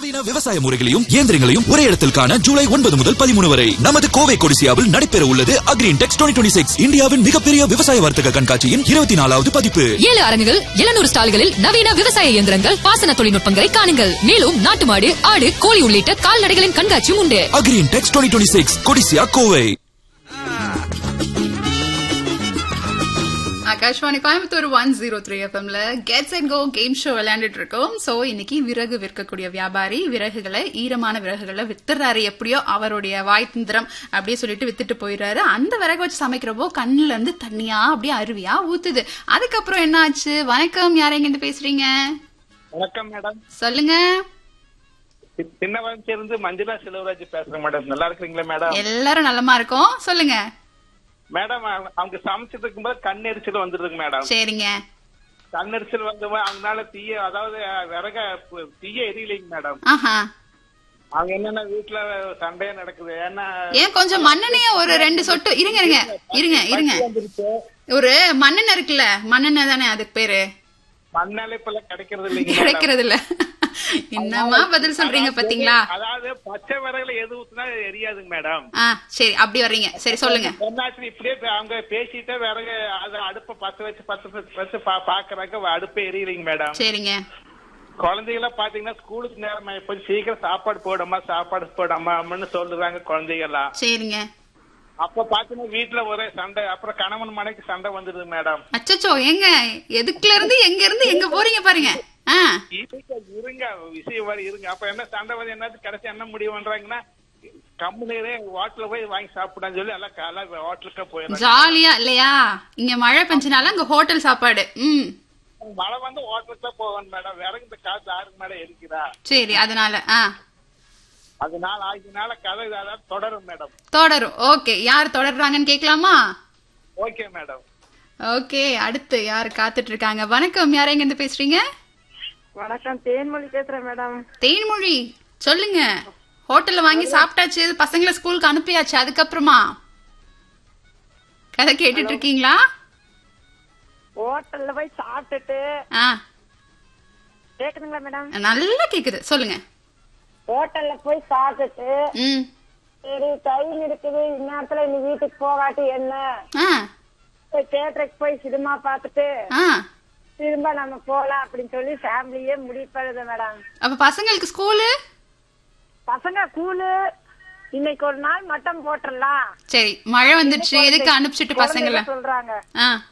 நவீன விவசாய முறைகளையும் இயந்திரங்களையும் ஒரே இடத்தில் காண ஜூலை ஒன்பது முதல் பதிமூணு வரை நமது கோவை கொடிசியாவில் நடைபெற உள்ளது அக்ரீன் டெக்ஸ் டுவெண்ட்டி சிக்ஸ் இந்தியாவின் மிகப்பெரிய விவசாய வர்த்தக கண்காட்சியின் இருபத்தி நாலாவது பதிப்பு ஏழு அரங்குகள் எழுநூறு ஸ்டால்களில் நவீன விவசாய இயந்திரங்கள் பாசன தொழில்நுட்பங்களை காணுங்கள் மேலும் நாட்டு மாடு ஆடு கோழி உள்ளிட்ட கால்நடைகளின் கண்காட்சியும் உண்டு agri intex twenty six Codissia Kovai Akashvani Coimbatore one zero three எஃப்எம்ல gets and go game show விளையாண்டுட்டு இருக்கோம் சோ இன்னைக்கு விறகு விற்கக்கூடிய வியாபாரி விறகுகளை ஈரமான விறகுகளை வித்துறாரு எப்படியோ அவருடைய வாய் தந்திரம் அப்படியே சொல்லிட்டு வித்துட்டு போயிடுறாரு அந்த விறகு வச்சு சமைக்கிறப்போ கண்ணுல இருந்து தண்ணியா அப்படியே அருவியா ஊத்துது அதுக்கப்புறம் என்ன ஆச்சு வணக்கம் யாரைங்க இருந்து பேசுறீங்க வணக்கம் மேடம் சொல்லுங்க சி- சின்ன இருந்து மஞ்சுளா செல்வராஜ் பேசுறேன் மேடம் நல்லா இருக்கிறீங்களா மேடம் எல்லாரும் நலமா இருக்கோம் சொல்லுங்க மேடம் அவங்க- அவங்க சமைச்சிட்டு இருக்கும்போது கண் எரிச்சல் வந்துருதுங்க மேடம் சரிங்க கண் எரிச்சல் வந்து அதனால தீய அதாவது விறக பு- தீய எரியலைங்க மேடம் ஆஹா அவங்க என்னன்னா வீட்டுல சண்டையே நடக்குது ஏன்னா ஏன் கொஞ்சம் மண்ணெண்ணெய ஒரு ரெண்டு சொட்டு இருங்க இருங்க இருங்க இருங்க வந்துருச்சு. ஒரு மண்ணெண்ணெய் இருக்குல்ல மண்ணெண்ணெய் தானே அதுக்கு பேரு மண்ணால இப்ப எல்லாம் கிடைக்கிறது இல்லைங்க மேடம். கிடைக்கிறது இல்ல என்னமா பதில் சொல்றீங்க பாத்தீங்களா அதாவது பச்சை விறகுல எது ஊத்துனா எரியாதுங்க மேடம் ஆ சரி அப்படி வர்றீங்க சரி சொல்லுங்க என்னாச்சு இப்படியே பே- அவங்க பேசிட்டே விறகு அது அடுப்ப பத்து வச்சு பத்து வச்சு வச்சு பா- பாக்குறாங்க அடுப்பு எரியலைங்க மேடம் சரிங்க குழந்தைகளாம் பாத்தீங்கன்னா ஸ்கூலுக்கு நேரம் போய் சீக்கிரம் சாப்பாடு போடமா சாப்பாடு போடாமா அம்மன்னு சொல்றாங்க குழந்தைகள்லாம் சரிங்க அப்ப பாத்தீங்கன்னா வீட்டுல ஒரே சண்டை அப்புறம் கணவன் மனைக்கு சண்டை வந்துடுது மேடம் அச்சச்சோ எங்க எதுக்குல இருந்து எங்க இருந்து எங்க போறீங்க பாருங்க ஆ இருங்க இருங்க விஷயம் வரை இருங்க அப்ப என்ன சண்டை வந்து என்னது கடைசி என்ன முடிவு பண்றாங்கன்னா கம்பெனிலே ஹோட்டல்ல போய் வாங்கி சாப்பிடான்னு சொல்லி எல்லாம் காலை ஹோட்டலுக்கு போயிடுறாங்க ஜாலியா இல்லையா இங்க மழை பெஞ்சனால அங்க ஹோட்டல் சாப்பாடு ம் மழை வந்து ஹோட்டலுக்கு தான் போகணும் மேடம் விறகு இந்த காசு யாருக்கு மேடம் இருக்கிறா சரி அதனால ஆ அதனால ஆகினால கதை அதாவது தொடரும் மேடம் தொடரும் ஓகே யார் தொடர்றாங்கன்னு கேட்கலாமா ஓகே மேடம் ஓகே அடுத்து யார் காத்துட்டு இருக்காங்க வணக்கம் யார் எங்க இருந்து பேசுறீங்க வணக்கம் தேன்மொழி பேசுறேன் மேடம் தேன்மொழி சொல்லுங்க ஹோட்டல்ல வாங்கி சாப்பிட்டாச்சு பசங்களை ஸ்கூலுக்கு அனுப்பியாச்சு அதுக்கப்புறமா கதை கேட்டுட்டு இருக்கீங்களா ஹோட்டல்ல போய் சாப்பிட்டுட்டு ஆ கேக்குதுங்களா மேடம் நல்லா கேக்குது சொல்லுங்க ஹோட்டல்ல போய் சாப்பிட்டுட்டு ம் சரி டைம் இருக்குது இந்நேரத்துல நீ வீட்டுக்கு போகாட்டி என்ன ஆ போய் தியேட்டருக்கு போய் சினிமா பார்த்துட்டு ஆ திரும்ப நம்ம போலாம் அப்படின்னு சொல்லி ஃபேமிலியே முடிவு பண்ணுது மேடம் அப்ப பசங்களுக்கு ஸ்கூலு பசங்க கூலு இன்னைக்கு ஒரு நாள் மட்டம் போட்டுடலாம் சரி மழை வந்துருச்சு எதுக்கு அனுப்பிச்சிட்டு பசங்களை குழந்தைங்க சொல்றாங்க ஆ